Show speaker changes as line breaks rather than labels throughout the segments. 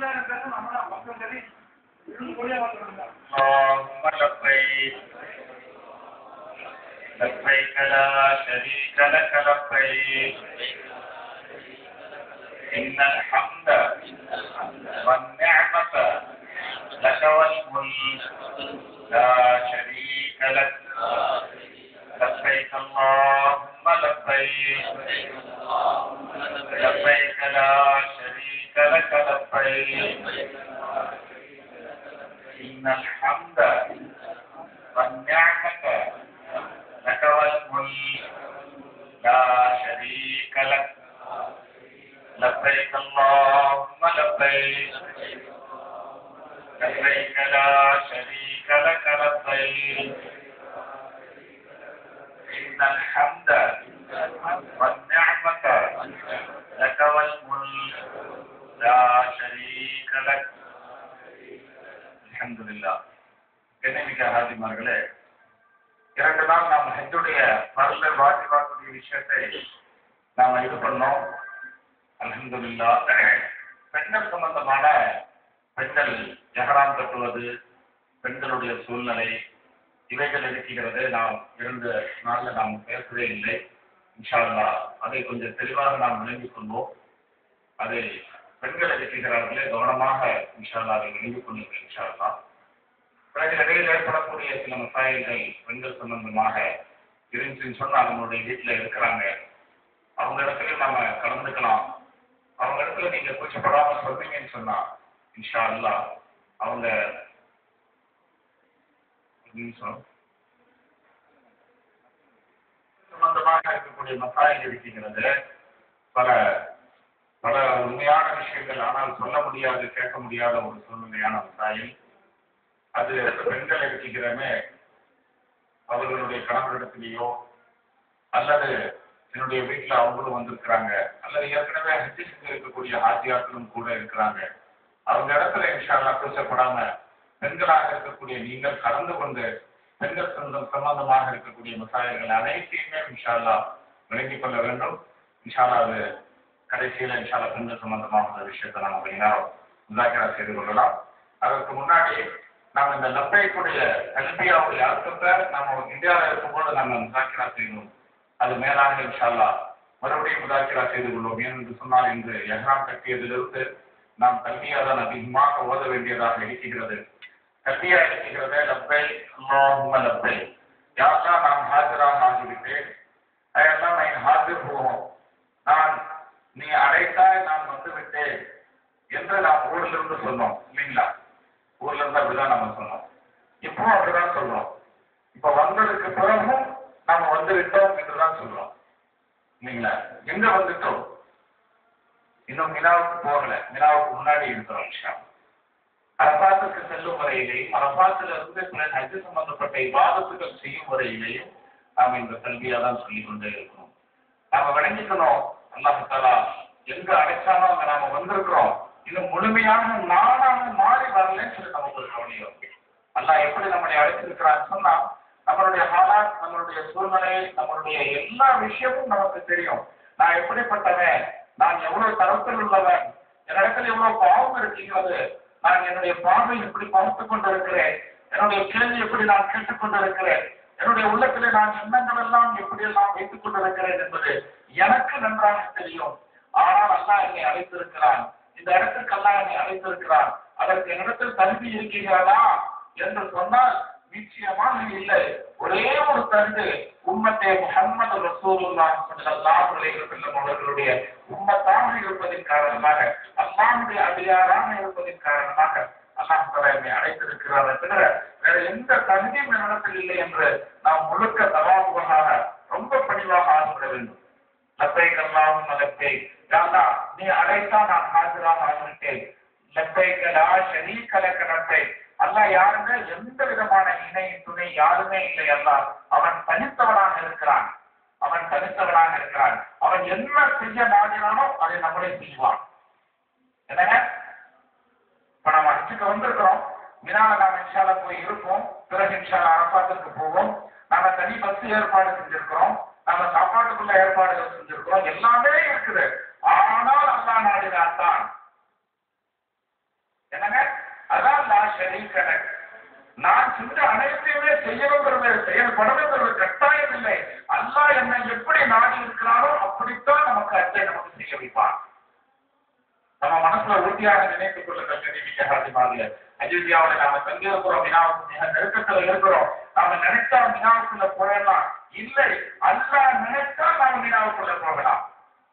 اللهم لبيك لبيك لا شريك لك لبيك إن الحمد والنعمة لك والملك لا شريك لك لبيك اللهم لبيك لبيك لا شريك لك لبيك إن الحمد والنعمة لك والملك لا شريك لك لبيك اللهم لبيك لبيك لا شريك لك لبيك إن الحمد والنعمة لك والملك لا شريك لك الحمد لله கண்ணிமிக்க ஹாஜிமார்களே இரண்டு நாள் நாம் ஹஜ்ஜுடைய பரல வாஜிபாத்துடைய விஷயத்தை நாம இது பண்ணோம் அல்ஹம்துலில்லா பெண்கள் சம்பந்தமான பெண்கள் ஜஹராம் கட்டுவது பெண்களுடைய சூழ்நிலை இவைகள் இருக்கிறது நாம் இரண்டு நாள்ல நாம் பேசவே இல்லை இன்ஷா அல்லாஹ் அதை கொஞ்சம் தெளிவாக நாம் விளங்கிக் கொள்வோம் அதை பெண்கள் இருக்கிறார்களே கவனமாக இன்ஷா அல்லாஹ் அதை விளங்கிக் கொள்ளுங்கள் இன்ஷா அல்லாஹ் பிறகு இடையில் ஏற்படக்கூடிய சில மசாயல்கள் பெண்கள் சம்பந்தமாக இருந்துச்சுன்னு சொன்னா நம்மளுடைய வீட்டுல இருக்கிறாங்க அவங்க இடத்துல நாம கலந்துக்கலாம் அவங்க இடத்துல நீங்க கூச்சப்படாம சொல்றீங்கன்னு சொன்னா இன்ஷா அல்லாஹ் அவங்க ஒரு நிமிஷம் சம்பந்தமாக இருக்கக்கூடிய மசாயல் இருக்கிறது பல பல உண்மையான விஷயங்கள் ஆனால் சொல்ல முடியாது கேட்க முடியாத ஒரு சூழ்நிலையான மசாயில் அது பெண்கள் இருக்கிறமே அவர்களுடைய கணவரிடத்திலேயோ அல்லது என்னுடைய வீட்டுல அவங்களும் வந்திருக்கிறாங்க அல்லது ஏற்கனவே ஹஜ்ஜி செஞ்சு இருக்கக்கூடிய ஹாஜியாக்களும் கூட இருக்கிறாங்க அவங்க இடத்துல இன்ஷால்லா கூச்சப்படாம பெண்களாக இருக்கக்கூடிய நீங்கள் கலந்து கொண்டு பெண்கள் சொந்தம் சம்பந்தமாக இருக்கக்கூடிய மசாயல்கள் அனைத்தையுமே இன்ஷால்லா விளங்கிக் கொள்ள வேண்டும் இன்ஷால்லா அது கடைசியில இன்ஷால்லா பெண்கள் சம்பந்தமான ஒரு விஷயத்தை நாம் கொஞ்ச நேரம் முதாக்கரா செய்து கொள்ளலாம் அதற்கு முன்னாடி நாம் இந்த லப்பைக்குடைய கல்வியாவுடைய அர்த்தத்தை நம்ம இந்தியாவில் இருக்கும்போது நம்ம முதாக்கிரா செய்யணும் அது மேலாக இன்ஷால்லா மறுபடியும் முதாக்கிரா செய்து கொள்வோம் ஏனென்று சொன்னால் இன்று எஹ்ராம் கட்டியதிலிருந்து நாம் கல்வியா தான் அதிகமாக ஓத வேண்டியதாக இருக்கிறது கல்வியா இருக்கிறதே லப்பை அல்லாஹும்ம லப்பை யாரெல்லாம் நாம் ஹாஜராக ஆகிவிட்டேன் அதெல்லாம் நான் ஹாஜர் போவோம் நான் நீ அழைத்தாய் நான் வந்து விட்டேன் என்று நாம் ஊர்ல இருந்து சொன்னோம் இல்லைங்களா ஊர்ல இருந்து அப்படிதான் நம்ம சொன்னோம் இப்போ அப்படிதான் சொல்றோம் இப்ப வந்ததுக்கு பிறகும் நாம வந்து விட்டோம் என்றுதான் சொல்றோம் இல்லைங்களா எங்க வந்துட்டோம் இன்னும் மினாவுக்கு போகல மினாவுக்கு முன்னாடி இருக்கிறோம் விஷயம் அரபாத்துக்கு செல்லும் வரையிலேயும் அரபாத்துல இருந்து பிறகு ஹஜ் சம்பந்தப்பட்ட விவாதத்துகள் செய்யும் வரையிலேயும் நாம் இந்த கல்வியா தான் சொல்லிக் கொண்டே இருக்கணும் நாம விளங்கிக்கணும் அல்லாஹாலா எங்க அடைச்சாலும் அங்க நாம வந்திருக்கிறோம் இன்னும் முழுமையாக நானாக மாறி வரலன்னு சொல்லி நமக்கு ஒரு கவலை இருக்கு அல்லாஹ் எப்படி நம்மளை அழைச்சிருக்கிறான்னு சொன்னா நம்மளுடைய ஹாலாத் நம்மளுடைய சூழ்நிலை நம்மளுடைய எல்லா விஷயமும் நமக்கு தெரியும் நான் எப்படிப்பட்டவன் நான் எவ்வளவு தரத்தில் உள்ளவன் என்னிடத்தில் எவ்வளவு பாவம் இருக்கிறது நான் என்னுடைய பார்வை எப்படி பார்த்து கொண்டிருக்கிறேன் என்னுடைய கேள்வி எப்படி நான் கேட்டுக்கொண்டிருக்கிறேன் என்னுடைய உள்ளத்திலே நான் எண்ணங்கள் எல்லாம் எப்படி எல்லாம் வைத்துக் கொண்டிருக்கிறேன் என்பது எனக்கு நன்றாக தெரியும் ஆனால் அல்லாஹ் என்னை அழைத்திருக்கிறான் இந்த இடத்துக்கு அல்லாஹ் என்னை அழைத்திருக்கிறான் அதற்கு என்னிடத்தில் தகுதி இருக்கிறதா என்று சொன்னால் நிச்சயமாக இல்லை ஒரே ஒரு தகுதி உம்மத்தே முகம்மது ரசூலுல்லாஹ் ஸல்லல்லாஹு அலைஹி வஸல்லம் அவர்களுடைய உம்மத்தாக இருப்பதின் காரணமாக அல்லாஹ்வுடைய அடியாராக இருப்பதின் காரணமாக அல்லாஹ் தஆலா என்னை அழைத்திருக்கிறார் தவிர வேற எந்த தகுதியும் என்னிடத்தில் இல்லை என்று நாம் முழுக்க தவாமுகமாக ரொம்ப பணிவாக ஆகிவிட வேண்டும் லப்பைக் அல்லாஹும் லப்பைக் யாரா நீ அழைத்தா நான் ஹாஜராக ஆகிவிட்டேன் லப்பைக் லா ஷரீக லக லப்பைக் அல்லாஹ் யாருமே எந்த விதமான இணை துணை யாருமே இல்லை அல்லாஹ் அவன் தனித்தவனாக இருக்கிறான் அவன் தனித்தவனாக இருக்கிறான் அவன் என்ன செய்ய நாடினானோ அதை நம்மளே செய்வான் என்னங்க இப்ப நம்ம அச்சுக்கு வந்திருக்கிறோம் மினால நாம இன்ஷால போய் இருப்போம் பிறகு இன்ஷால அரப்பாத்துக்கு போவோம் நாம தனி பஸ் ஏற்பாடு செஞ்சிருக்கிறோம் நாம சாப்பாட்டுக்குள்ள ஏற்பாடுகள் செஞ்சிருக்கிறோம் எல்லாமே இருக்குது ஆனால் அல்லா நாடினான் தான் என்னங்க அதான் நான் ஷரீக்கனக் நான் செஞ்ச அனைத்தையுமே செய்யணுங்கிறது செயல்படணுங்கிறது கட்டாயம் இல்லை அல்லாஹ் என்னை எப்படி நாடி இருக்கிறாரோ அப்படித்தான் நமக்கு அத்தை நமக்கு செய்ய வைப்பான் நம்ம மனசுல உறுதியாக நினைத்துக் கொள்ள கல்வி சாத்தியமாக அயோத்தியாவில நாம தங்கி இருக்கிறோம் வினாவுக்கு மிக நெருக்கத்துல இருக்கிறோம் நாம நினைத்தா வினாவுக்குள்ள போயிடலாம் இல்லை அல்லாஹ் நினைத்தா நாம வினாவுக்குள்ள போகலாம்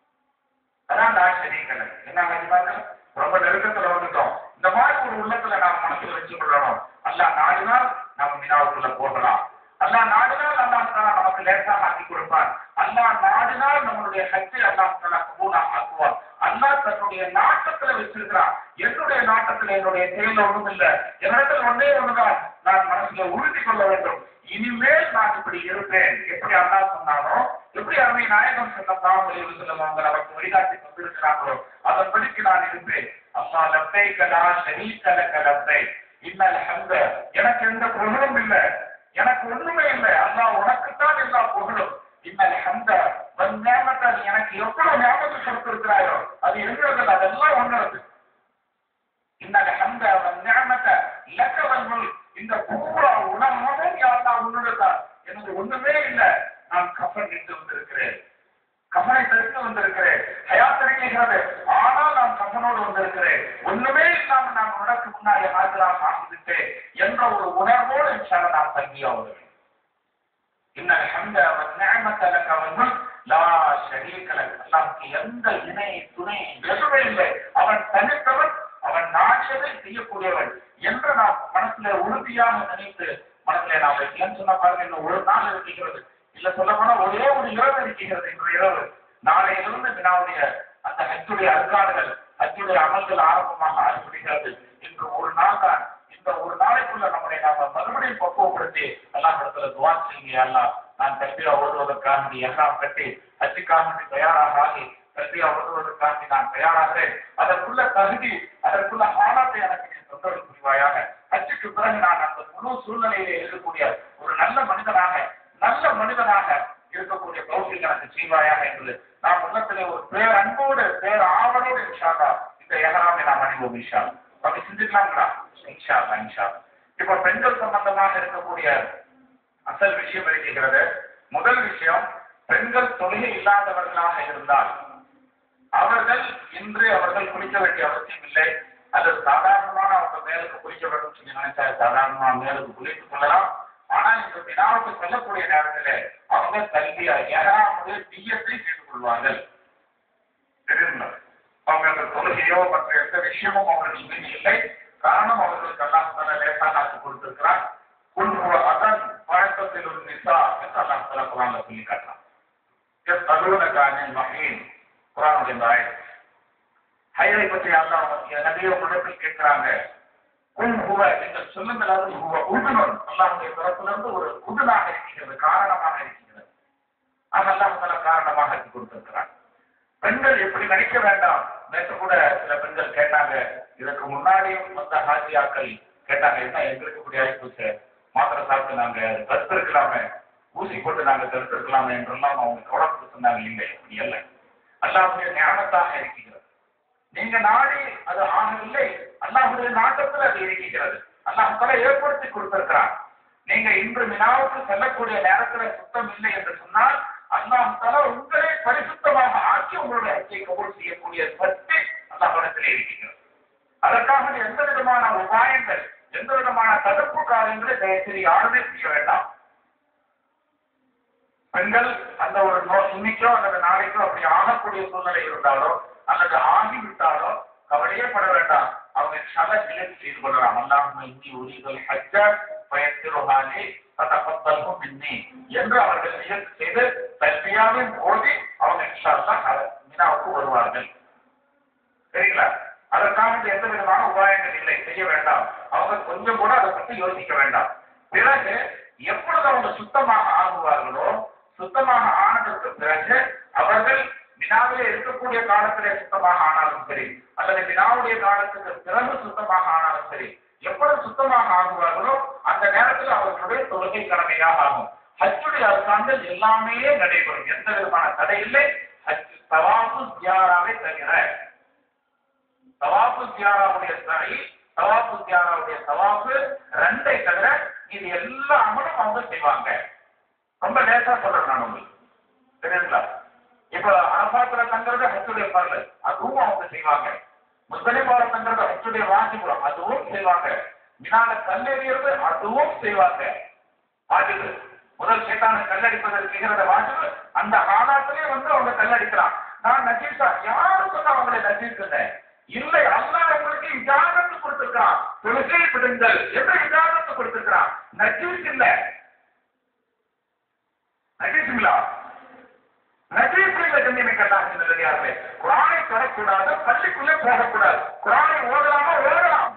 அதான் நான் சரிக்கல என்ன நினைப்பாங்க ரொம்ப நெருக்கத்துல வந்துட்டோம் இந்த மாதிரி ஒரு உள்ளத்துல நாம மனசுல வச்சு கொள்ளணும் அல்லாஹ் நாடினால் நாம வினாவுக்குள்ள போகலாம் அல்லாஹ் நாடினால் அல்லாஹ் தாலா நமக்கு லேசாக ஆக்கி கொடுப்பான் அல்லாஹ் நாடினால் நம்மளுடைய சக்தி அல்லாஹ் தாலா கபூலா ஆக்குவான் அல்லாஹ் தன்னுடைய நாட்டத்துல வச்சிருக்கிறான் என்னுடைய நாட்டத்துல என்னுடைய செயல் ஒண்ணும் இல்ல என்னிடத்தில் ஒன்றே ஒண்ணுதான் நான் மனசுல உறுதி கொள்ள வேண்டும் இனிமேல் நான் இப்படி இருப்பேன் எப்படி அல்லாஹ் சொன்னானோ எப்படி அருமை நாயகம் செல்லம் அவங்க நமக்கு வழிகாட்டி கொண்டிருக்கிறார்களோ அதன்படிக்கு நான் இருப்பேன் அம்மா லப்பை கலா ஷரீக்கல கலப்பை இன்னல் ஹந்த எனக்கு எந்த புகழும் இல்லை எனக்கு ஒண்ணுமே இல்லை அல்லாஹ் உனக்குத்தான் எல்லா புகழும் இன்னல் ஹந்த வந்தாமத்தான் எனக்கு எவ்வளவு ஞாபகம் கொடுத்திருக்கிறாயோ அது எங்கிறது அதெல்லாம் ஒன்றது இன்னல் ஹந்த வந்தாமத்த லக்கவல் இந்த பூரா உலகமும் யாரா உன்னுடையதான் எனக்கு ஒண்ணுமே இல்லை நான் கஃபன் நின்று வந்திருக்கிறேன் கஃபனை தடுத்து வந்திருக்கிறேன் ஹயாத் இருக்கிறது ஆனால் நான் கஃபனோடு வந்திருக்கிறேன் ஒண்ணுமே இல்லாம நான் உனக்கு முன்னாடி ஆஜராக ஆகிவிட்டேன் என்ற ஒரு உணர்வோடு இன்ஷால நான் தங்கியா வருவேன் இன்ன ஹம்த நிஅமத லக வல் முல்க் லா ஷரீக லக் அல்லாஹ்வுக்கு எந்த இணை துணை எதுவுமே இல்லை அவன் தனித்தவன் அவன் நாடியதை செய்யக்கூடியவன் என்று நாம் மனசுல உறுதியாக நினைத்து மனசுல நாம் வைக்கலன்னு சொன்னா பாருங்க இன்னும் ஒரு நாள் இருக்கிறது இல்ல சொல்ல போனா ஒரே ஒரு இரவு இருக்கிறது இன்று இரவு நாளையிலிருந்து வினாவுடைய அந்த ஹஜ்ஜுடைய அருகாடுகள் ஹஜ்ஜுடைய அமல்கள் ஆரம்பமாக ஆரம்பிக்கிறது இன்று ஒரு நாள் தான் இந்த ஒரு நாளைக்குள்ள நம்முடைய நாம மறுபடியும் பக்குவப்படுத்தி எல்லாம் இடத்துல துவா செய்யுங்க எல்லாம் நான் கல்வியா ஓடுவதற்காக நீ எல்லாம் கட்டி ஹஜ்ஜுக்காக நீ தயாராக ஆகி கல்வியா ஓடுவதற்காக நான் தயாராகிறேன் அதற்குள்ள தகுதி அதற்குள்ள ஆணாத்தை எனக்கு நீ தொந்தரவு புரிவாயாக ஹஜ்ஜுக்கு பிறகு நான் அந்த முழு சூழ்நிலையிலே இருக்கக்கூடிய ஒரு நல்ல மனிதனாக நல்ல மனிதனாக இருக்கக்கூடிய கௌசியம் எனக்கு செய்வாயாக என்று நாம் உள்ளத்திலே ஒரு பேர் அன்போடு பேர் ஆவலோடு இன்ஷால்லா இந்த எகராமை நாம் அணிவோம் இன்ஷா அப்படி சிந்திக்கலாங்களா இன்ஷா அல்லா இன்ஷா அல்லா. இப்ப பெண்கள் சம்பந்தமாக இருக்கக்கூடிய அசல் விஷயம் இருக்கிறது முதல் விஷயம் பெண்கள் தொழுகை இல்லாதவர்களாக இருந்தால் அவர்கள் இன்று அவர்கள் குளிக்க வேண்டிய அவசியம் இல்லை அது சாதாரணமான அவங்க மேலுக்கு குளிக்க வேண்டும் சொல்லி நினைச்சா சாதாரணமா மேலுக்கு குளித்துக் கொள்ளலாம் ஆனா இந்த வினாவுக்கு செல்லக்கூடிய நேரத்தில் அவங்க கல்வியா ஏழாவது பிஎஸ்ஐ கேட்டுக் கொள்வார்கள் தெரியுமா அவங்க அந்த தொழுகையோ மற்ற எந்த விஷயமும் அவர்களுக்கு மீது இல்லை காரணம் அவர்களுக்கு எல்லாம் தலை லேசாக ஆக்கி கொடுத்திருக்கிறார் குன்று அதன் பழக்கத்தில் ஒரு நிசா என்று அல்லாஹ் தலா குரான்ல சொல்லி காட்டுறான் தகுவதற்கான மகின் குரானுடைய இந்த ஆயத்து ஹைரை பற்றி அல்லாஹ் நபிய உடம்பில் கேட்கிறாங்க குல் ஹுவ நீங்கள் சொல்லுங்கள் அது ஹுவ உதுனன் அல்லாஹ்வுடைய தரப்பிலிருந்து ஒரு உதுனாக இருக்கிறது காரணமாக இருக்கிறது அது அல்லாஹ் தலா காரணமாக ஆக்கி கொடுத்திருக்கிறார் பெண்கள் எப்படி நினைக்க வேண்டாம் நேற்று கூட சில பெண்கள் கேட்டாங்க இதற்கு முன்னாடியும் வந்த ஹாஜியாக்கள் கேட்டாங்க என்ன எங்களுக்கு இப்படி ஆயிப்போச்சு மாத்திரை சாப்பிட்டு நாங்க தடுத்திருக்கலாமே ஊசி போட்டு நாங்க தடுத்திருக்கலாமே என்றெல்லாம் அவங்க கவலைப்பட்டு சொன்னாங்க இல்லை அப்படி அல்ல அல்லாஹ்வுடைய ஞானத்தாக இருக்கிறது நீங்க நாடி அது ஆகவில்லை அல்லாஹுடைய நாட்டத்தில் அது இருக்கிறது அல்லாஹ் தலை ஏற்படுத்தி கொடுத்திருக்கிறான் நீங்க இன்று வினாவுக்கு செல்லக்கூடிய நேரத்தில் சுத்தம் இல்லை என்று சொன்னால் அல்லாஹ் தலா உங்களை பரிசுத்தமாக ஆக்கி உங்களுடைய ஹஜ்ஜை கபூல் செய்யக்கூடிய சக்தி அல்லாஹிடத்தில் இருக்கிறது அதற்காக எந்த விதமான உபாயங்கள் எந்த விதமான தடுப்பு காரியங்களை தயவுசெய்து யாருமே செய்ய வேண்டாம் பெண்கள் அந்த ஒரு நோ இன்னைக்கோ அல்லது நாளைக்கோ அப்படி ஆகக்கூடிய சூழ்நிலை இருந்தாலோ அல்லது ஆகிவிட்டாலோ கவலையே பட வேண்டாம் அவங்க சல நிலைக்கு செய்து கொள்ளலாம் அல்லாஹ் இந்தி உரிகள் ஹஜ்ஜ பயத்திருகாலே தத்தப்பத்தல்கும் மின்னி என்று அவர்கள் நிகழ்ச்சி செய்து தல்வியாவின் போது அவங்க இன்ஷால்லா மினாவுக்கு வருவார்கள் சரிங்களா அதற்காக எந்த விதமான உபாயங்கள் இல்லை செய்ய வேண்டாம் அவங்க கொஞ்சம் கூட அதை பற்றி யோசிக்க வேண்டாம் பிறகு எப்பொழுது அவங்க சுத்தமாக ஆகுவார்களோ சுத்தமாக ஆனதற்கு பிறகு அவர்கள் வினாவிலே இருக்கக்கூடிய காலத்திலே சுத்தமாக ஆனாலும் சரி அல்லது வினாவுடைய காலத்துக்கு பிறகு சுத்தமாக ஆனாலும் சரி எப்பொழுது சுத்தமாக ஆகுவார்களோ அந்த நேரத்தில் அவர்களுடைய தொழுகை கடமையாக ஆகும் ஹஜ்ஜுடைய அரசாங்கம் எல்லாமே நடைபெறும் எந்த விதமான தடை இல்லை ஹஜ் தவாபு தியாராவை தவிர தவாபு தியாராவுடைய தடை தவாப்பு தியானாவுடைய தவாப்பு ரெண்டை தவிர இது எல்லா அமலும் அவங்க செய்வாங்க ரொம்ப லேசா சொல்றேன் நான் உங்களுக்கு தெரியுங்களா இப்ப அரபாத்துல தங்குறது ஹச்சுடைய பரல அதுவும் அவங்க செய்வாங்க முஸ்லிமால தங்குறது ஹச்சுடைய வாஜிபுரம் அதுவும் செய்வாங்க மினால கல்லெறியறது அதுவும் செய்வாங்க வாஜிபு முதல் சேத்தான கல்லடிப்பதற்கு நிகழ்ந்த வாஜிபு அந்த ஆதாரத்திலே வந்து அவங்க கல்லடிக்கிறான் நான் நஜீஸா யாரும் சொன்னா அவங்களை நஜீஸ் இல்லை அல்லாஹ் உங்களுக்கு இஜாதத்து கொடுத்திருக்கான் தொழுகை விடுங்கள் என்று இஜாதத்து கொடுத்திருக்கிறான் நஜீஸ் இல்ல நஜீஸுங்களா நஜீஸுங்கள கண்ணியமிக்கல்லாஹ் நல்லடியார்களே குரானை தொடக்கூடாது பள்ளிக்குள்ளே போகக்கூடாது குரானை ஓதலாமா ஓதலாம்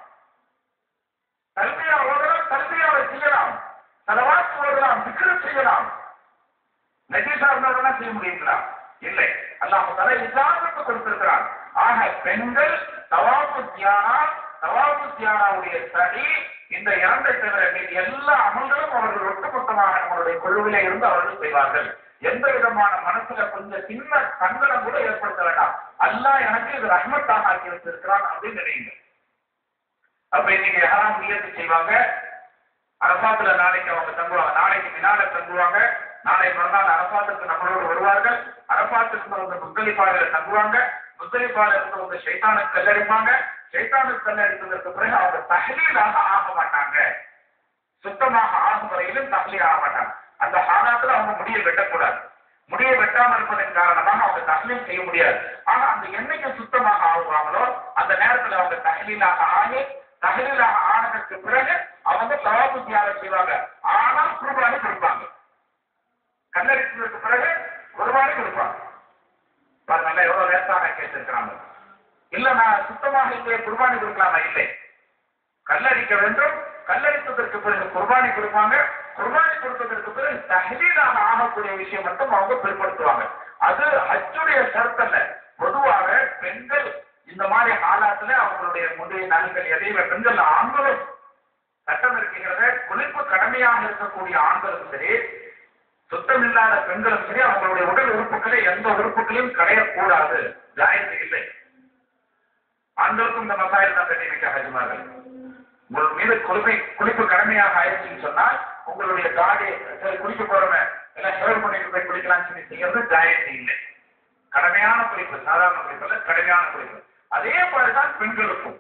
கல்வியா ஓதலாம் கல்வியாவை செய்யலாம் தலவாத்து ஓதலாம் விக்கிர செய்யலாம் நஜீஸா இருந்தால் செய்ய முடியுங்களா இல்லை அல்லாஹ் தலை இஜாதத்து கொடுத்திருக்கிறான் ஆக பெண்கள் தவாப்பு தியானா தவாப்பு தியானாவுடைய சரி இந்த இரண்டை தவிர மீது எல்லா அமல்களும் அவர்கள் ஒட்டுமொத்தமாக நம்மளுடைய குழுவிலே இருந்து அவர்கள் செய்வார்கள் எந்த விதமான மனசுல கொஞ்சம் சின்ன சங்கடம் கூட ஏற்படுத்த வேண்டாம் அல்லாஹ் எனக்கு இது ரஹ்மத்தாக ஆக்கி வச்சிருக்கிறான் அப்படின்னு நினைங்க அப்ப இன்னைக்கு யாராம் முயற்சி செய்வாங்க அரசாத்துல நாளைக்கு அவங்க தங்குவாங்க நாளைக்கு மினால தங்குவாங்க நாளை மறுநாள் அரசாத்துக்கு நம்மளோடு வருவார்கள் அரசாத்துக்கு வந்து முத்தலிப்பாக தங்குவாங்க முத்தலிப்பாக இருந்து வந்து சைத்தானுக்கு கல்லடிப்பாங்க சைத்தானுக்கு கல்லடித்ததற்கு பிறகு அவங்க தகலீலாக ஆக மாட்டாங்க சுத்தமாக ஆகும் வரையிலும் தகலீல் ஆக மாட்டாங்க அந்த ஹாலாத்துல அவங்க முடியை வெட்டக்கூடாது முடியை வெட்டாமல் இருப்பதன் காரணமாக அவங்க தகலீல் செய்ய முடியாது ஆனா அந்த என்னைக்கு சுத்தமாக ஆகுவாங்களோ அந்த நேரத்துல அவங்க தகலீலாக ஆகி தகலீலாக ஆனதற்கு பிறகு அவங்க தவாப்பு தியாகம் செய்வாங்க ஆனால் குருபானி கொடுப்பாங்க கல்லடிச்சதுக்கு பிறகு குருபானி கொடுப்பாங்க பாருங்க எவ்வளவு லேசாக கேட்டிருக்கிறாங்க இல்ல நான் சுத்தமாக இல்லையே குர்பானி கொடுக்கலாமா இல்லை கல்லடிக்க வேண்டும் கல்லடித்ததற்கு பிறகு குர்பானி கொடுப்பாங்க குர்பானி கொடுத்ததற்கு பிறகு தஹலீலாக ஆகக்கூடிய விஷயம் மட்டும் அவங்க பிற்படுத்துவாங்க அது ஹஜ்ஜுடைய ஷரத்தல்ல பொதுவாக பெண்கள் இந்த மாதிரி ஆளாத்துல அவங்களுடைய முந்தைய நலன்கள் எதையுமே பெண்கள் ஆண்களும் சட்டம் இருக்கிறத குளிப்பு கடமையாக இருக்கக்கூடிய ஆண்களும் சரி சுத்தம் இல்லாத பெண்களும் சரி அவங்களுடைய உடல் உறுப்புகளை எந்த உறுப்புகளையும் கடையக்கூடாது ஜாயத்து இல்லை ஆண்களுக்கும் இந்த மசாயில் தான் கட்டி வைக்க ஹஜ்மார்கள் உங்கள் மீது குளிப்பை குளிப்பு கடமையாக ஆயிடுச்சுன்னு சொன்னால் உங்களுடைய காடி சரி குளிக்க போறவன் எல்லாம் சேவ் பண்ணிட்டு போய் குளிக்கலாம்னு சொல்லி செய்யறது ஜாயத்து இல்லை கடமையான குளிப்பு சாதாரண குளிப்பு இல்ல கடமையான குளிப்பு அதே போலதான் பெண்களுக்கும்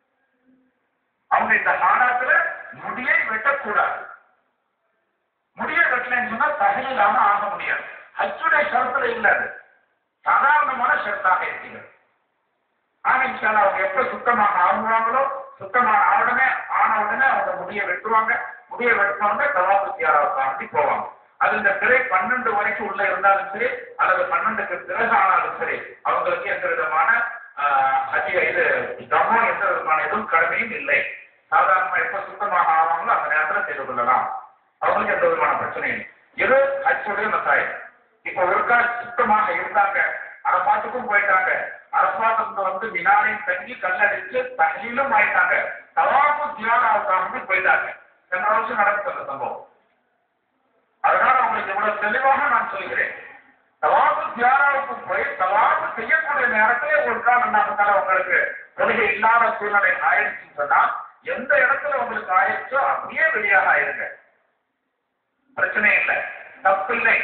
அவங்க இந்த ஆணாத்துல முடியை வெட்டக்கூடாது முடிய வெட்டலன்னு சொன்னா தகையில்லாம ஆக முடியாது ஹஜ்ஜுடைய ஷரத்துல இல்ல அது சாதாரணமான ஷரத்தாக இருக்கிறது ஆனா இன்ஷால்லா அவங்க எப்ப சுத்தமாக ஆகுவாங்களோ சுத்தமான ஆடனே ஆன உடனே அவங்க முடிய வெட்டுவாங்க முடிய வெட்டுவாங்க தவாப்பு தியாராவுக்காண்டி போவாங்க அது இந்த பிறை பன்னெண்டு வரைக்கும் உள்ள இருந்தாலும் சரி அல்லது பன்னெண்டுக்கு பிறகு ஆனாலும் சரி அவங்களுக்கு எந்த விதமான அதிக இது தமோ எந்த விதமான எதுவும் கடமையும் இல்லை சாதாரணமா எப்ப சுத்தமாக ஆவாங்களோ அந்த நேரத்துல செய்து கொள்ளலாம் அவங்களுக்கு எந்த விதமான பிரச்சனையும் இல்லை இது ஹஜ்ஜுடைய மசாயம் இப்ப ஒரு கால் சுத்தமாக இருந்தாங்க அரபாத்துக்கும் போயிட்டாங்க அரபாத்துக்கு வந்து மினாரையும் தங்கி கல்லடிச்சு தண்ணியிலும் ஆயிட்டாங்க தவாப்பு தியானாவுக்காக போயிட்டாங்க சென்ற வருஷம் நடந்து அந்த சம்பவம் அதனால உங்களுக்கு இவ்வளவு தெளிவாக நான் சொல்கிறேன் தவாப்பு தியானாவுக்கு போய் தவாப்பு செய்யக்கூடிய நேரத்திலே ஒரு கால் என்ன உங்களுக்கு தொழுகை இல்லாத சூழ்நிலை ஆயிடுச்சுன்னு சொன்னா எந்த இடத்துல உங்களுக்கு ஆயிடுச்சோ அப்படியே வெளியாக ஆயிருங்க பிரச்சனை இல்லை தப்பு இல்லை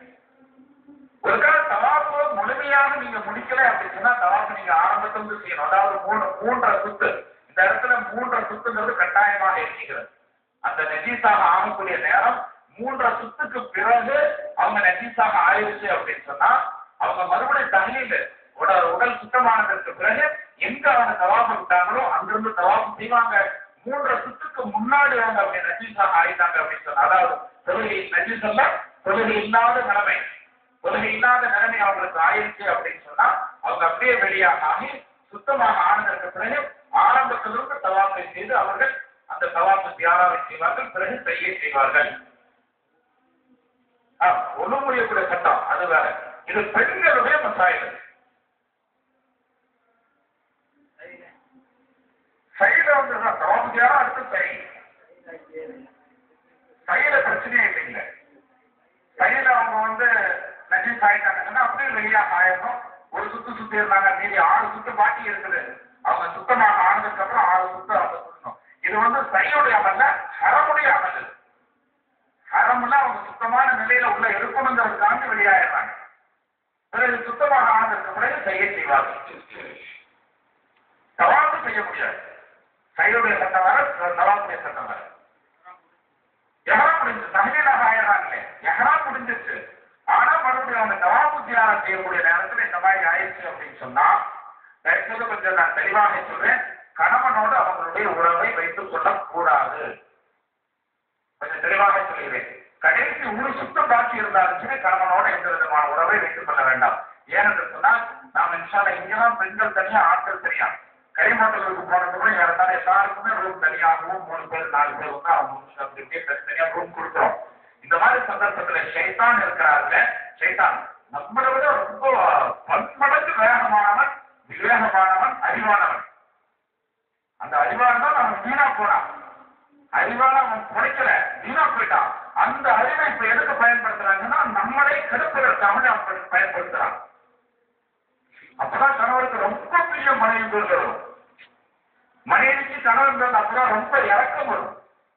ஒரு கால தவாப்பு முழுமையாக நீங்க முடிக்கல அப்படின்னு சொன்னா தவாப்பு நீங்க ஆரம்பத்திலிருந்து செய்யணும் அதாவது மூணு மூன்றரை சுத்து இந்த இடத்துல மூன்றரை சுத்துங்கிறது கட்டாயமாக இருக்கிறது அந்த நெஜீஸாக ஆகக்கூடிய நேரம் மூன்றரை சுத்துக்கு பிறகு அவங்க நெஜீஸாக ஆயிடுச்சு அப்படின்னு சொன்னா அவங்க மறுபடியும் தகலில் உடல் உடல் சுத்தமானதற்கு பிறகு எங்க அவங்க தவாப்பு விட்டாங்களோ அங்கிருந்து தவாப்பு செய்வாங்க மூன்றரை சுத்துக்கு முன்னாடி அவங்க அப்படி நஜீஸாக ஆயிட்டாங்க அப்படின்னு சொன்னா அதாவது தொழுகை நஜீஸ் அல்ல தொழுகை இல்லாத நிலைமை தொழுகை இல்லாத நிலைமை அவங்களுக்கு ஆயிடுச்சு அப்படின்னு சொன்னா அவங்க அப்படியே வெளியாக ஆகி சுத்தமாக ஆனதற்கு பிறகு ஆரம்பத்திலிருந்து தவாப்பை செய்து அவர்கள் அந்த தவாப்பு தியாராவை செய்வார்கள் பிறகு செய்ய செய்வார்கள் ஒழு முடியக்கூடிய சட்டம் அது வேற இது பெண்களுடைய மசாயில் சைல வந்து தவாப்பு தியாரா அடுத்து சை சைல பிரச்சனையே இல்லைங்க கையில அவங்க வந்து நஜீஸ் ஆயிட்டாங்கன்னா அப்படியே வெளியாக ஆயிடணும் ஒரு சுத்து சுத்தி இருந்தாங்க மீதி ஆறு சுத்து பாக்கி இருக்குது அவங்க சுத்தமாக ஆனதுக்கு அப்புறம் ஆறு சுத்து அவங்க இது வந்து சையுடைய அமல்ல ஹரமுடைய அமல் இது. ஹரம்ல அவங்க சுத்தமான நிலையில உள்ள இருக்கணுங்கிறதுக்காக வெளியாயிடுறாங்க பிறகு சுத்தமாக ஆனதற்கு பிறகு செய்ய செய்வார்கள் தவாப்பு செய்ய முடியாது சையுடைய சட்டம் வர தவாப்புடைய சட்டம் வர எஹராம் முடிஞ்சு தகுதியிலாக ஆயிடுறாங்களே எஹராம் முடிஞ்சிச்சு ஆனா மறுபடியும் அவங்க தவாப்பு தியானம் செய்யக்கூடிய நேரத்துல இந்த மாதிரி ஆயிடுச்சு அப்படின்னு சொன்னா தயவுசெய்து கொஞ்சம் நான் தெளிவாக சொல்றேன் கணவனோடு அவங்களுடைய உறவை வைத்துக் கொள்ளக்கூடாது கொஞ்சம் தெளிவாக சொல்கிறேன் கடைசி ஒரு சுத்தம் பாக்கி இருந்தாலும் சரி கணவனோட எந்த விதமான உறவை வைத்துக் கொள்ள வேண்டாம் ஏனென்று சொன்னால் நாம் இன்ஷால்ல இங்கெல்லாம் பெண்கள் தனியா ஆட்கள் தனியா கைமாட்டலுக்கு போனதுக்கு யாருந்தாலும் எல்லாருக்குமே ரூம் தனியாகவும் மூணு பேர் நாலு பேர் வந்து அவங்க அப்படி இப்படியே தனித்தனியா ரூம் கொடுக்குறோம் இந்த மாதிரி சந்தர்ப்பத்துல ஷைத்தான் இருக்கிறாருல ஷைத்தான் நம்மளை விட ரொம்ப பன்மடங்கு வேகமானவன் விவேகமானவன் அறிவானவன் அந்த அறிவான் தான் அவன் வீணா போனான் அறிவால அவன் குறைக்கல வீணா போயிட்டான் அந்த அறிவை இப்ப எதுக்கு பயன்படுத்துறாங்கன்னா நம்மளை கெடுப்பதற்காக அவன் பயன்படுத்துறான் அப்பதான் கணவருக்கு ரொம்ப பெரிய மனைவி வரும் மனைவிக்கு கணவன் மேல அப்பதான் ரொம்ப இறக்கம் வரும்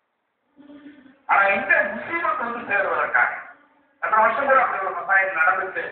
ஆனா எங்க முசீபத் வந்து சேருவதற்காக அந்த வருஷம் கூட அப்படி ஒரு மசாயம் நடந்துச்சு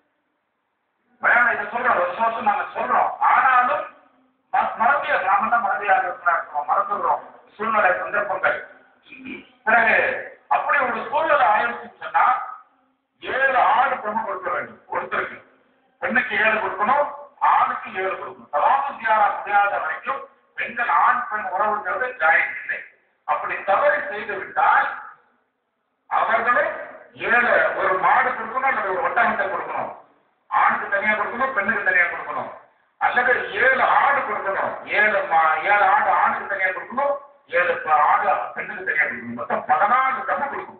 பயானம் இதை சொல்றோம் வருஷம் வருஷம் நாங்க சொல்றோம் ஆனாலும் ம- மறதியா நாம தான் மறதியாக இருக்கிறோம் மறந்துடுறோம் சூழ்நிலை சந்தர்ப்பங்கள் பிறகு அப்படி ஒரு சூழ்நிலை ஆயிடுச்சுன்னு சொன்னா ஏழு ஆடு பிரம்ம கொடுக்க வேண்டும் ஒருத்தருக்கு பெண்ணுக்கு ஏழு கொடுக்கணும் ஆணுக்கு ஏழு கொடுக்கணும் தலாக்கு தியாரா முடியாத வரைக்கும் பெண்கள் ஆண் பெண் உறவுங்கிறது ஜாயின் இல்லை அப்படி தவறு செய்து விட்டால் அவர்களும் ஏழு ஒரு மாடு கொடுக்கணும் அல்லது ஒரு ஒட்டகத்தை கொடுக்கணும் ஆணுக்கு தனியா கொடுக்கணும் பெண்ணுக்கு தனியா கொடுக்கணும் அல்லது ஏழு ஆடு கொடுக்கணும் ஏழு மா- ஏழு ஆடு ஆணுக்கு தனியா கொடுக்கணும் ஏழு ப- ஆடு பெண்ணுக்கு தனியா கொடுக்கணும் மொத்தம் பதினாலு தம்ம கொடுக்கணும்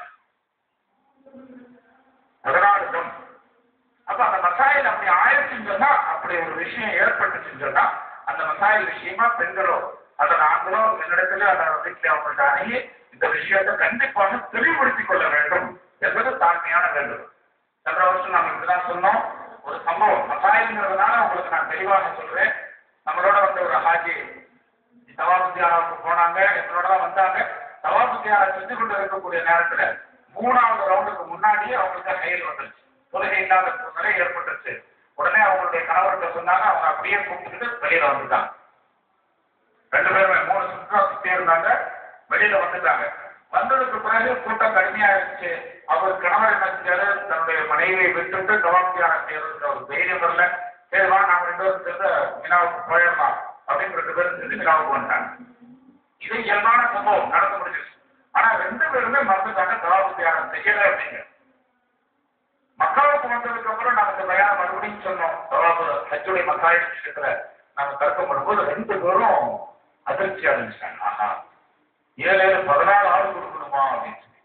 பதினாலு தம் அப்ப அந்த மசாயில் அப்படி ஆயிடுச்சுன்னு சொன்னா அப்படி ஒரு விஷயம் ஏற்பட்டுச்சுன்னு சொன்னா அந்த மசாயில் விஷயமா பெண்களோ அல்லது ஆண்களோ என்னிடத்துல அந்த வீட்டில் அவங்கள்ட்ட அணுகி இந்த விஷயத்தை கண்டிப்பாக தெளிவுபடுத்திக் கொள்ள வேண்டும் என்பது தாழ்மையான வேண்டும் சென்ற வருஷம் நாம இப்படிதான் சொன்னோம் ஒரு சம்பவம் மசாயில்ங்கிறதுனால உங்களுக்கு நான் தெளிவாக சொல்றேன் நம்மளோட வந்து ஒரு ஹாஜி தவாபுத்தியாராவுக்கு போனாங்க எங்களோட தான் வந்தாங்க தவாபுத்தியாரா செஞ்சு கொண்டு இருக்கக்கூடிய நேரத்துல மூணாவது ரவுண்டுக்கு முன்னாடியே அவங்களுக்கு ஹெயில் வந்துருச்சு தொழுகை இல்லாத சூழ்நிலை ஏற்பட்டுருச்சு உடனே அவங்களுடைய கணவர்கிட்ட சொன்னாங்க அவங்க அப்படியே கூப்பிட்டுட்டு வெளியில வந்துட்டாங்க ரெண்டு பேருமே மூணு சுற்றா சுத்தி இருந்தாங்க வெளியில வந்துட்டாங்க வந்ததுக்கு பிறகு கூட்டம் கடுமையா இருந்துச்சு அவர் கணவர் என்ன செஞ்சாரு தன்னுடைய மனைவியை விட்டுட்டு கவாப்தியாரம் செய்யறதுக்கு ஒரு தைரியம் வரல சரி வா நாம ரெண்டு பேரும் சேர்ந்து மினாவுக்கு போயிடலாம் அப்படின்னு ரெண்டு பேரும் சேர்ந்து மினாவுக்கு வந்துட்டாங்க இது இயல்பான சம்பவம் நடந்து முடிஞ்சிருச்சு ஆனா ரெண்டு பேருமே மறந்துட்டாங்க கவாப்தியாரம் செய்யல அப்படிங்க மக்காவுக்கு வந்ததுக்கு அப்புறம் நாங்க இந்த பயானம் மறுபடியும் சொன்னோம் தவாபு ஹஜ்ஜுடைய மக்காய் விஷயத்துல நாங்க தர்க்கம் பண்ணும்போது ரெண்டு பேரும் அதிர்ச்சி அடைஞ்சிட்டாங்க ஆஹா ஏழு ஏழு பதினாலு ஆள் கொடுக்கணுமா அப்படின்னு சொல்லி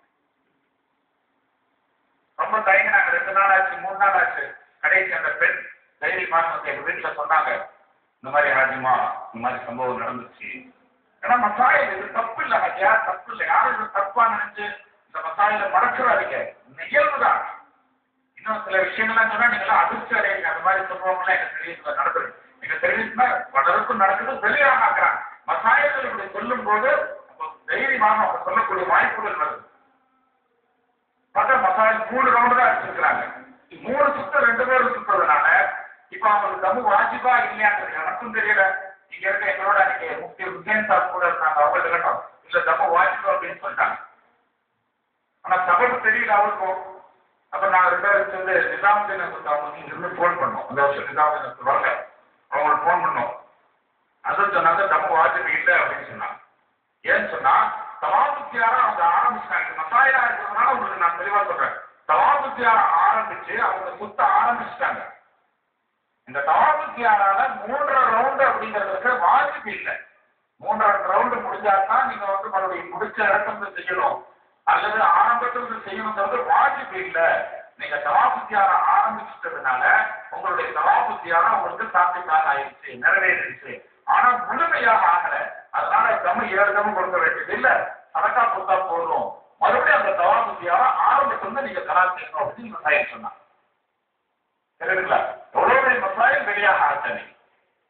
ரொம்ப தயங்கினாங்க ரெண்டு நாள் ஆச்சு மூணு நாள் ஆச்சு கடைசி அந்த பெண் தைரியமாக வந்து எங்க வீட்டுல சொன்னாங்க இந்த மாதிரி ஹாஜிமா இந்த மாதிரி சம்பவம் நடந்துச்சு ஏன்னா மசாயில் இது தப்பு இல்லை ஹஜியா தப்பு இல்லை யாரும் இது தப்பா நினைச்சு இந்த மசாயில மறக்கிறாதீங்க இயல்புதான் இன்னும் சில விஷயங்கள்லாம் சொன்னா நீங்க எல்லாம் அதிர்ச்சி அடையுங்க அந்த மாதிரி சம்பவங்கள்லாம் எங்க தெரிவித்துல நடக்குது எங்க தெரிவிச்சுனா வளர்க்கும் நடக்குது வெளியாக ஆக்குறாங்க மசாயத்தில் இப்படி சொல்லும் போது அப்போ தைரியமாக அவங்க சொல்லக்கூடிய வாய்ப்புகள் வருது பார்த்தா மசாயல் மூணு ரவுண்டு தான் அடிச்சிருக்கிறாங்க மூணு சுத்தம் ரெண்டு பேரும் சுத்துறதுனால இப்ப அவங்களுக்கு தம்பு வாஜிபா இல்லையாங்கிறது எனக்கும் தெரியல இங்க இருக்க எங்களோட அன்னைக்கு முக்கிய ஹுசேன் சார் கூட இருந்தாங்க அவங்கள்ட்ட கேட்டோம் இல்ல தம்பு வாஜிபா அப்படின்னு சொல்லிட்டாங்க ஆனா சபைக்கு தெரியல அவருக்கும் அப்ப நான் ரெண்டு பேரும் சேர்ந்து நிசாமுதீன் அவங்க இங்க இருந்து ஃபோன் பண்ணோம் அந்த வருஷம் நிசாமுதீன் சொல்லுவாங்க அவங்களுக்கு ஃபோன் பண்ணோம் அது சொன்னாங்க தப்பு வாஜிபு இல்லை அப்படின்னு சொன்னாங்க ஏன்னு சொன்னா தவாபுத்தியார அவங்க ஆரம்பிச்சிட்டாங்க மசாயா இருக்கிறதுனால உங்களுக்கு நான் தெளிவா சொல்றேன் தவாபுத்தியார ஆரம்பிச்சு அவங்க சுத்த ஆரம்பிச்சிட்டாங்க இந்த தவாபுத்தியாரால மூன்றரை ரவுண்டு அப்படிங்கிறதுக்கு வாஜிபு இல்லை மூன்றரை ரவுண்டு முடிஞ்சாதான் நீங்க வந்து மறுபடியும் முடிச்ச இடத்துல செய்யணும் அல்லது ஆரம்பத்துல செய்யணுங்கிறது வாஜிபு இல்லை நீங்க தவாபுத்தியார ஆரம்பிச்சிட்டதுனால உங்களுடைய தவாபுத்தியாரம் உங்களுக்கு சாத்தியமாக ஆயிடுச்சு நிறைவேறிடுச்சு ஆனா முழுமையாக ஆகல அதனால தம்ம ஏழு தம்ம கொடுக்க வேண்டியது இல்ல சரக்கா கொடுத்தா போதும் மறுபடியும் அந்த தவாபுத்தியாரம் ஆரம்பத்துல நீங்க தலா செய்யணும் அப்படின்னு மசாயில் சொன்னாங்க சரிங்களா எவ்வளவு பெரிய மசாயில் வெளியாக ஆச்சனை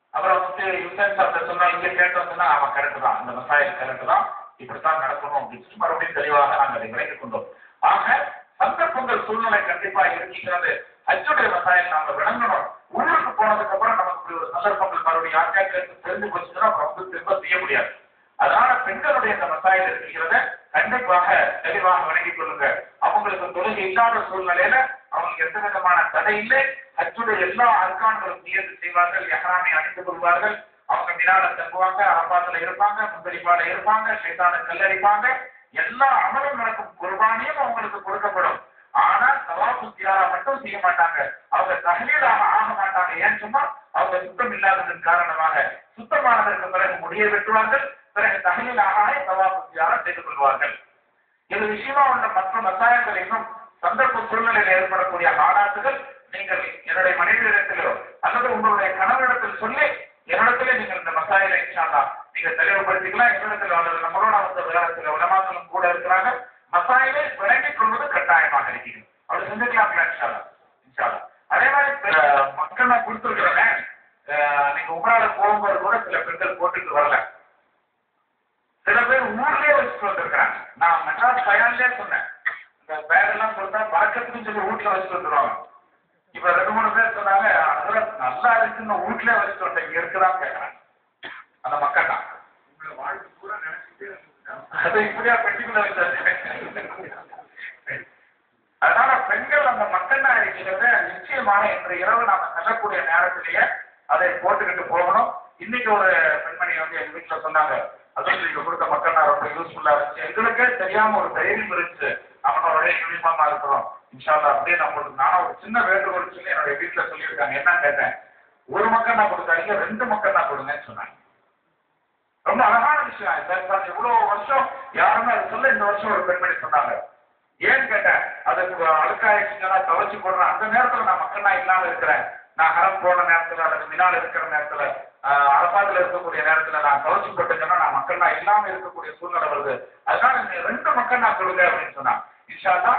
அப்புறம் வந்து யுசேன் சாப்பிட்ட சொன்னா இங்க கேட்டோம் சொன்னா அவன் கரெக்ட் தான் இந்த மசாயில் கரெக்ட் தான் இப்படித்தான் நடக்கணும் அப்படின்னு சொல்லி மறுபடியும் தெளிவாக நாங்கள் அதை விளக்கிக் கொண்டோம் ஆக சந்தர்ப்பங்கள் சூழ்நிலை கண்டிப்பா இருக்கிறது ஹஜ்ஜுடைய மசாயில் நாங்க விளங்கணும் ஊருக்கு போனதுக்கு அப்புறம் நமக்கு இப்படி ஒரு சந்தர்ப்பங்கள் மறுபடியும் யாருக்காச்சும் தெரிஞ்சு போச்சுன்னா அப்புறம் வந்து திரும்ப செய்ய முடியாது அதனால பெண்களுடைய இந்த மசாயில் இருக்கிறத கண்டிப்பாக தெளிவாக விளங்கிக் கொள்ளுங்க அவங்களுக்கு தொழுகை இல்லாத சூழ்நிலையில அவங்களுக்கு எந்த விதமான தடை இல்லை ஹஜ்ஜுடைய எல்லா அர்க்கான்களும் நியத்து செய்வார்கள் எஹராமை அணிந்து கொள்வார்கள் அவங்க மினால தங்குவாங்க அரபாத்துல இருப்பாங்க முந்தரிப்பால இருப்பாங்க சைத்தான கல்லடிப்பாங்க எல்லா அமலும் நடக்கும் குர்பானியும் அவங்களுக்கு கொடுக்கப்படும் ஆனால் தவாப்பு தியாரா மட்டும் செய்ய மாட்டாங்க அவங்க தகலீலாக ஆக மாட்டாங்க ஏன்னு சொன்னா அவங்க சுத்தம் இல்லாததன் காரணமாக சுத்தமானதற்கு பிறகு முடிய வெட்டுவார்கள் பிறகு தகலீலாக தவாப்பு தியாரா செய்து கொள்வார்கள் இது விஷயமா உள்ள மற்ற மசாயங்கள் இன்னும் சந்தர்ப்ப சூழ்நிலையில் ஏற்படக்கூடிய ஆடாத்துகள் நீங்கள் என்னுடைய மனைவியிடத்திலோ அல்லது உங்களுடைய கணவரிடத்தில் சொல்லி என்னிடத்திலே நீங்கள் இந்த மசாயில இன்ஷால்லா நீங்க தெளிவுபடுத்திக்கலாம் என்னிடத்தில் அல்லது நம்மளோட வந்த விவரத்தில் உலமாக்களும் கூட இருக்கிறாங்க மசாயிலை விளங்கிக் கொள்வது கட்டாயமாக இருக்கிறது அப்படி செஞ்சுக்கலாம் இன்ஷால்லா இன்ஷால்லா அதே மாதிரி அஹ், மக்கள் நான் கொடுத்துருக்கிறேன் நீங்க உங்களால போகும்போது கூட சில பெண்கள் போட்டுட்டு வரல சில பேர் ஊர்லயே வச்சுட்டு வந்திருக்காங்க நான் மெட்ராஸ் பயான்லயே சொன்னேன் இந்த பேக் எல்லாம் கொடுத்தா பறக்கத்துக்குன்னு சொல்லி வீட்டுல வச்சுட்டு வந்துருவாங்க இப்ப ரெண்டு மூணு பேர் சொன்னாங்க அதெல்லாம் நல்லா இருக்குன்னு வீட்லயே வச்சுட்டு வந்தேன் இங்க இருக்குதான் கேட்கறாங்க அந்த மக்கள் தான் அது இப்படியா பெட்டிக்குள்ள வச்சாச்சு அதனால பெண்கள் அந்த மக்கள் இருக்கிறத நிச்சயமாக இன்று இரவு நாம செல்லக்கூடிய நேரத்திலேயே அதை போட்டுக்கிட்டு போகணும் இன்னைக்கு ஒரு பெண்மணி வந்து எங்க வீட்டுல சொன்னாங்க அதுவும் நீங்க கொடுத்த மக்கள் ரொம்ப யூஸ்ஃபுல்லா இருந்துச்சு எங்களுக்கே தெரியாம ஒரு தைரியம் இருந்துச்சு அவனோட ஒரே யூனிஃபார்மா இருக்கிறோம் இன்ஷால்லா அப்படியே நான் கொடுத்து நானும் ஒரு சின்ன வேண்டுகோள் சொல்லி என்னுடைய வீட்டுல சொல்லியிருக்காங்க என்னன்னு கேட்டேன் ஒரு மக்கள் நான் கொடுத்தாங்க ரெண்டு மக்கள் நான் கொடுங்கன்னு சொன்னாங்க ரொம்ப அழகான விஷயம் சார் சார் இவ்வளவு வருஷம் யாருமே அது சொல்ல இந்த வருஷம் ஒரு பெண்மணி சொன்னாங்க ஏன்னு கேட்டேன் அதுக்கு அழுக்காயிடுச்சுன்னா துவைச்சு போடுறேன் அந்த நேரத்துல நான் மக்கள் நான் இல்லாம இருக்கிறேன் நான் ஹரம் போன நேரத்துல அல்லது மினால் இருக்கிற நேரத்துல ஆஹ், அரபாத்துல இருக்கக்கூடிய நேரத்துல நான் துவைச்சு போட்டேன்னா நான் மக்கள் நான் இல்லாம இருக்கக்கூடிய சூழ்நிலை வருது அதனால நீங்க ரெண்டு மக்கள் நான் கொடுங்க அப்படின்னு சொன்னாங்க இன்ஷால்லா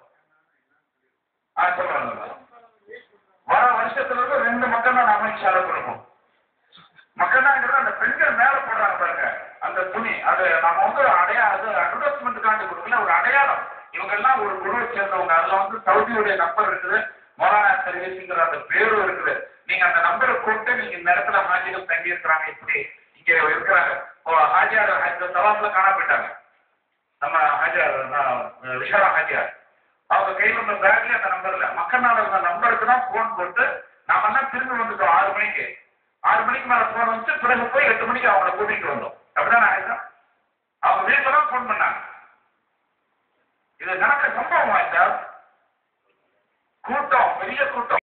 ஆ சொல்லுங்க வர வருஷத்துல இருந்து ரெண்டு மக்கள் தான் நாம இன்ஷால்லா கொடுப்போம் மக்கள்னாங்கிறது அந்த பெண்கள் மேல போடுறாங்க பாருங்க அந்த துணி அது நம்ம வந்து அடையா அது அட்வர்டைஸ்மெண்ட்டுக்காண்டி கொடுக்கல ஒரு அடையாளம் இவங்க எல்லாம் ஒரு குழுவை சேர்ந்தவங்க அதுல வந்து சவுதியுடைய நம்பர் இருக்குது மொலானா சர்வீஸ்ங்கிற அந்த பேரும் இருக்குது நீங்க அந்த நம்பரை கூப்பிட்டு நீங்க இந்த இடத்துல ஹாஜிகள் தங்கி இருக்கிறாங்க இப்படி இங்க இருக்கிறாங்க இப்போ ஹாஜியார் இந்த தவாப்ல காண போயிட்டாங்க நம்ம ஹாஜியார் நான், விஷாலா ஹாஜியார் அவங்க கையில் இருந்த பேக்ல அந்த நம்பர் இல்ல மக்கள்னால இருந்த நம்பருக்கு தான் போன் போட்டு நாம எல்லாம் திரும்பி வந்துட்டோம் ஆறு மணிக்கு ஆறு மணிக்கு மேல போன் வந்து பிறகு போய் எட்டு மணிக்கு அவங்கள கூட்டிட்டு வந்தோம் அப்படிதான் ஆயிடுச்சா அவங்க வீட்டுல தான் போன் பண்ணாங்க இது நடக்க சம்பவம் இந்த